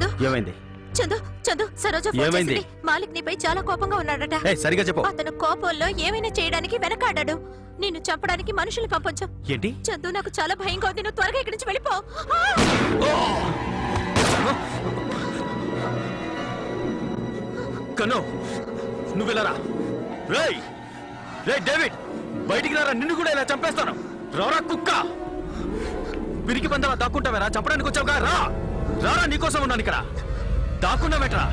చందు ఏమైంది చందు చందు సరోజ ఫోన్ ఏమైంది? చేసింది మాలిక్ నీపై చాలా కోపంగా ఉన్నాడట ఏ సరిగా చెప్పు అతను కోపంలో ఏమైనా చేయడానికి వెనకాడాడు నిన్ను చంపడానికి మనుషులు పంపొచ్చు ఏంటి చందు నాకు చాలా భయంగా ఉంది నువ్వు త్వరగా ఇక్కడి నుంచి వెళ్ళిపో ఆ! కను నువ్వు వెళ్ళరా రేయ్ రే డేవిడ్ బయటికి రారా నిన్ను కూడా ఇలా చంపేస్తాను రారా కుక్క పిరికి పందలా దాక్కుంటావేరా చంపడానికి వచ్చావుగా రా రారా నీకోసం ఉన్నాను ఇక్కడ దాక్కున్నావేట్రా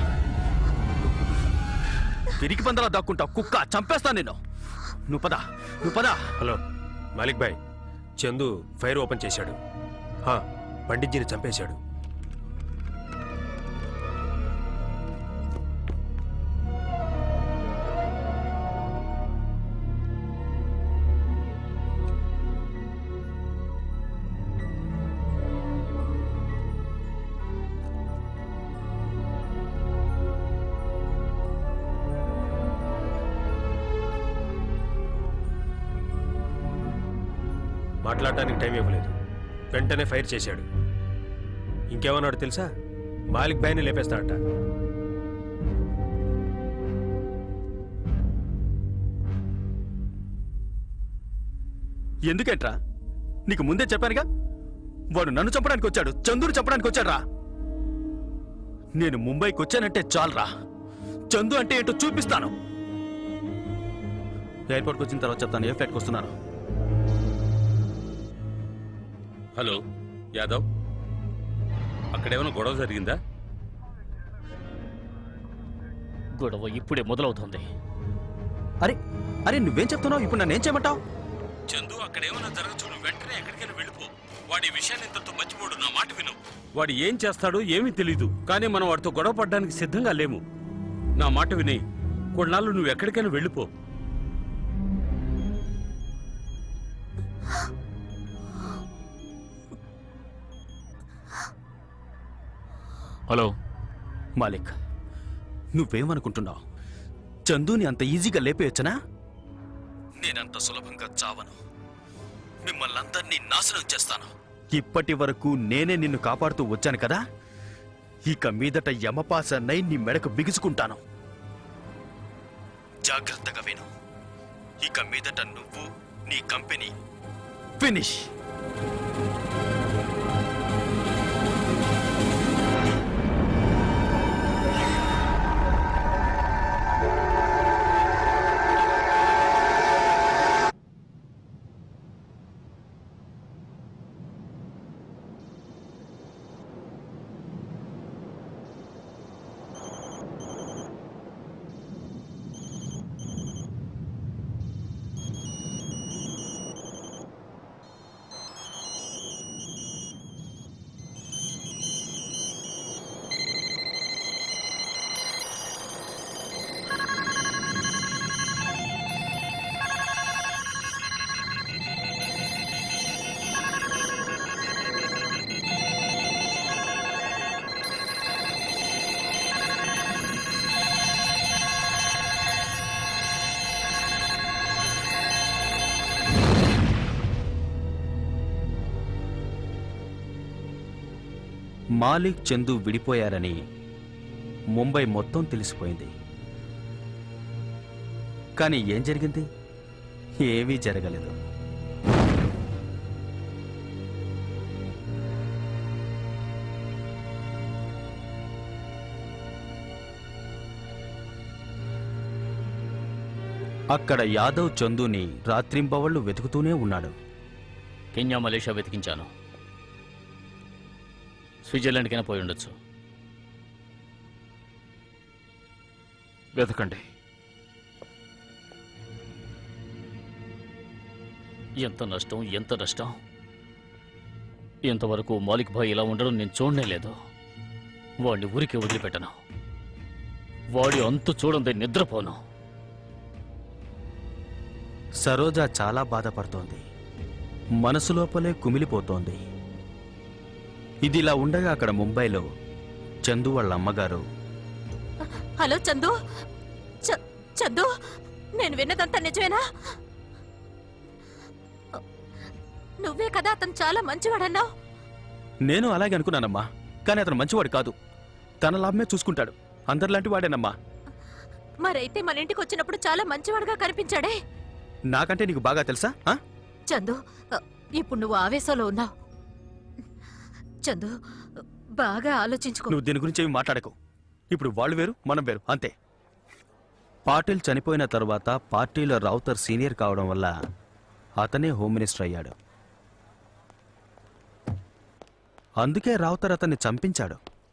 పిరికి పందలా దాక్కుంటావు కుక్క చంపేస్తాను నిన్ను నువ్వు పద నువ్వు పద హలో మాలిక్ భాయ్ చందు ఫైర్ ఓపెన్ చేశాడు హా, పండిట్జీని చంపేశాడు మాట్లాడటానికి టైం ఇవ్వలేదు వెంటనే ఫైర్ చేశాడు ఇంకేమన్నాడు తెలుసా మాలిక్ భాయ్ని లేపేస్తాడట ఎందుకేంట్రా నీకు ముందే చెప్పానుగా వాడు నన్ను చంపడానికి వచ్చాడు చందును చంపడానికి వచ్చాడు రా నేను ముంబైకి వచ్చానంటే చాలరా చందు అంటే ఏంటో చూపిస్తాను ఎయిర్పోర్ట్కి వచ్చిన తర్వాత చెప్తాను ఏ ఫ్లైట్కి వస్తున్నాను హలో యాదవ్ అక్కడేమైనా గొడవ జరిగిందా గొడవ ఇప్పుడే మొదలవుతోంది అరే అరే నువ్వేం చెప్తున్నావు ఇప్పుడు నన్ను ఏం చేయమంటావు చందు అక్కడేమైనా జరగచ్చు నువ్వు వెంటనే ఎక్కడికైనా వెళ్ళిపో వాడి ఈ విషయాన్ని ఇంతతో మర్చిపోడు నా మాట విను వాడు ఏం చేస్తాడో ఏమీ తెలీదు కానీ మనం వాడితో గొడవ పడడానికి సిద్ధంగా లేము నా మాట విని కొన్నాళ్ళు నువ్వు ఎక్కడికైనా వెళ్ళిపో హలో మాలిక్ నువ్వేమనుకుంటున్నావు చందుని అంత ఈజీగా లేపేయచ్చనా నేనంత సులభంగా చావను మిమ్మల్ని అందరినీ నాశనం చేస్తాను ఇప్పటి వరకు నేనే నిన్ను కాపాడుతూ వచ్చాను కదా ఇక మీదట యమపాసన్నై నీ మెడకు బిగుసుకుంటాను జాగ్రత్తగా విను ఇక మీదట నువ్వు నీ కంపెనీ ఫినిష్ మాలిక్ చందు విడిపోయారని ముంబై మొత్తం తెలిసిపోయింది కానీ ఏం జరిగింది ఏమీ జరగలేదు అక్కడ యాదవ్ చందుని రాత్రింబవళ్ళు వెతుకుతూనే ఉన్నాడు కెన్యా మలేషియా వెతికించాను స్విట్జర్లాండ్కైనా పోయి ఉండొచ్చు వెతకండి ఎంత నష్టం ఎంత నష్టం ఇంతవరకు మాలిక్ భాయ్ ఇలా ఉండడం నేను చూడనే లేదు వాడిని ఊరికే వదిలిపెట్టను వాడి అంతు చూడందే నిద్రపోను సరోజ చాలా బాధపడుతోంది మనసు లోపలే కుమిలిపోతోంది ఇదిలా ఉండగా అక్కడ ముంబైలో చందు వాళ్ళ అమ్మగారు హలో చందు చ- చందు నేను విన్నదంతా నిజమేనా నువ్వే కదా అతను చాలా మంచివాడన్నావు నేను అలాగే అనుకున్నానమ్మా కానీ అతను మంచివాడు కాదు తన లాభమే చూసుకుంటాడు అందరిలాంటి వాడేనమ్మా మరైతే మన ఇంటికి వచ్చినప్పుడు చాలా మంచివాడుగా కనిపించాడే నాకంటే నీకు బాగా తెలుసా ఆ? చందు ఇప్పుడు నువ్వు ఆవేశంలో ఉన్నావు చందు బాగా ఆలోచించుకో నువ్వు దీని గురించి ఏమి మాట్లాడకు ఇప్పుడు వాళ్ళు వేరు మనం వేరు అంతే పాటిల్ చనిపోయిన తర్వాత పార్టీలో రౌతర్ సీనియర్ కావడం వల్ల అతనే హోమ్ మినిస్టర్ అయ్యాడు అందుకే రావుతర్ అతన్ని చంపించాడు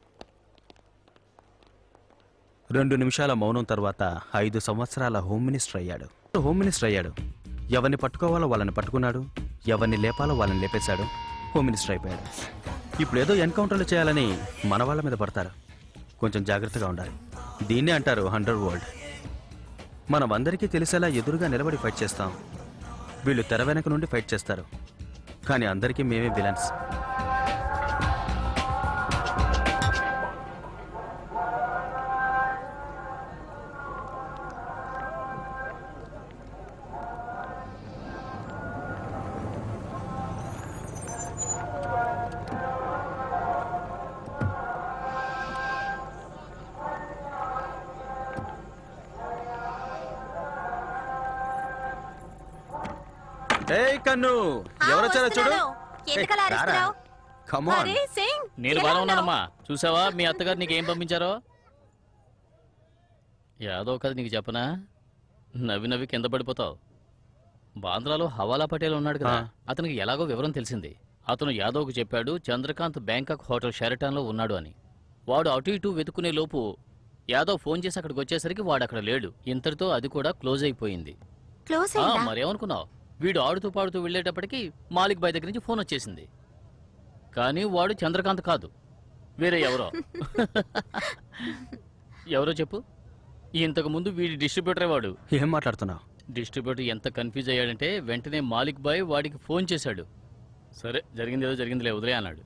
రెండు నిమిషాల మౌనం తర్వాత ఐదు సంవత్సరాల హోమ్ మినిస్టర్ అయ్యాడు హోమ్ మినిస్టర్ అయ్యాడు ఎవరిని పట్టుకోవాలో వాళ్ళని పట్టుకున్నాడు ఎవరిని లేపాలో వాళ్ళని లేపేశాడు హోమ్ మినిస్టర్ అయిపోయాడు ఇప్పుడు ఏదో ఎన్కౌంటర్లు చేయాలని మన వాళ్ళ మీద పడతారు కొంచెం జాగ్రత్తగా ఉండాలి దీన్నే అంటారు హండ్రెడ్ వరల్డ్ మనం అందరికీ తెలిసేలా ఎదురుగా నిలబడి ఫైట్ చేస్తాం వీళ్ళు తెర వెనక నుండి ఫైట్ చేస్తారు కానీ అందరికీ మేమే విలన్స్ ఏయ్ కన్ను ఎవరొచ్చారో చూడు ఎందుకలా ఏయ్, రారా. అరుస్తున్నావు Come on. అరే సింగ్ నేను ఎలా బాగా ఉన్నావు? ఉన్నానమ్మా చూసావా మీ అత్తగారు నీకేం పంపించారో యాదవ్ కథ నీకు చెప్పనా నవ్వి నవ్వి కింద పడిపోతావు బాంద్రాలో హవాలా పటేల్ ఉన్నాడు కదా ఆ. అతనికి ఎలాగో వివరం తెలిసింది అతను యాదవ్కు చెప్పాడు చంద్రకాంత్ బ్యాంకాక్ హోటల్ షెరటాన్లో ఉన్నాడు అని వాడు అటు ఇటు వెతుకునే లోపు యాదవ్ ఫోన్ చేసి అక్కడికి వచ్చేసరికి వాడు అక్కడ లేడు ఇంతటితో అది కూడా క్లోజ్ అయిపోయింది క్లోజ్ ఆ, అయిందా మరేమనుకున్నావు వీడు ఆడుతూ పాడుతూ వెళ్ళేటప్పటికి మాలిక్ బాయ్ దగ్గర నుంచి ఫోన్ వచ్చేసింది కానీ వాడు చంద్రకాంత్ కాదు వేరే ఎవరో ఎవరో చెప్పు ఇంతకు ముందు వీడి డిస్ట్రిబ్యూటరే వాడు ఏం మాట్లాడుతున్నావు డిస్ట్రిబ్యూటర్ ఎంత కన్ఫ్యూజ్ అయ్యాడంటే వెంటనే మాలిక్ బాయ్ వాడికి ఫోన్ చేశాడు సరే జరిగింది ఏదో జరిగిందిలే వదిలే అన్నాడు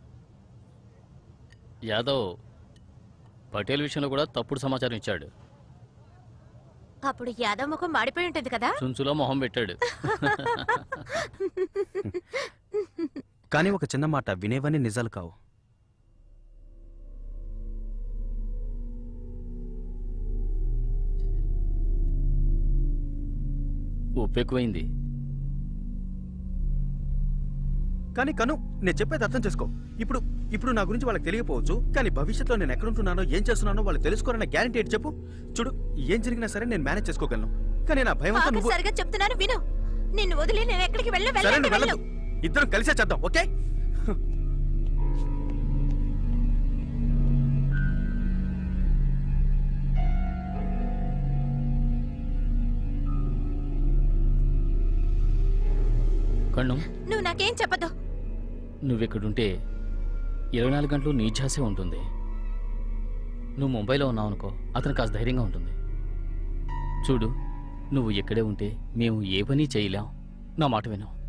యాదవ్ పటేల్ విషయంలో కూడా తప్పుడు సమాచారం ఇచ్చాడు అప్పుడు యాదవ్ ముఖం మాడిపోయి ఉంటుంది కదా చుంచులో మొహం పెట్టాడు కానీ ఒక చిన్న మాట వినేవన్నీ నిజాలు కావు ఉప్పు ఎక్కువైంది కానీ కను నేను చెప్పేది అర్థం చేసుకో ఇప్పుడు ఇప్పుడు నా గురించి వాళ్ళకి తెలియకపోవచ్చు కానీ భవిష్యత్తులో నేను ఎక్కడుంటున్నానో ఏం చేస్తున్నానో వాళ్ళు తెలుసుకోరన్న గ్యారంటీ ఏంటి చెప్పు చూడు ఏం జరిగినా సరే నేను మేనేజ్ చేసుకోగలను కానీ నా భయం అంతా నువ్వు సరిగా చెప్తున్నాను విను నిన్ను వదిలి నేను ఎక్కడికి వెళ్ళను సరే వెళ్ళండి నువ్వు వెళ్ళు వెళ్ళదు ఇద్దరం కలిసే చేద్దాం ఓకే కಣ್ಣు నువ్వు నాకేం చెప్పదు నువ్విక్కడుంటే ఇరవై నాలుగు గంటలు నీ ఝాసే ఉంటుంది నువ్వు ముంబైలో ఉన్నావు అనుకో అతను కాస్త ధైర్యంగా ఉంటుంది చూడు నువ్వు ఇక్కడే ఉంటే మేము ఏ పని చేయలేం నా మాట విను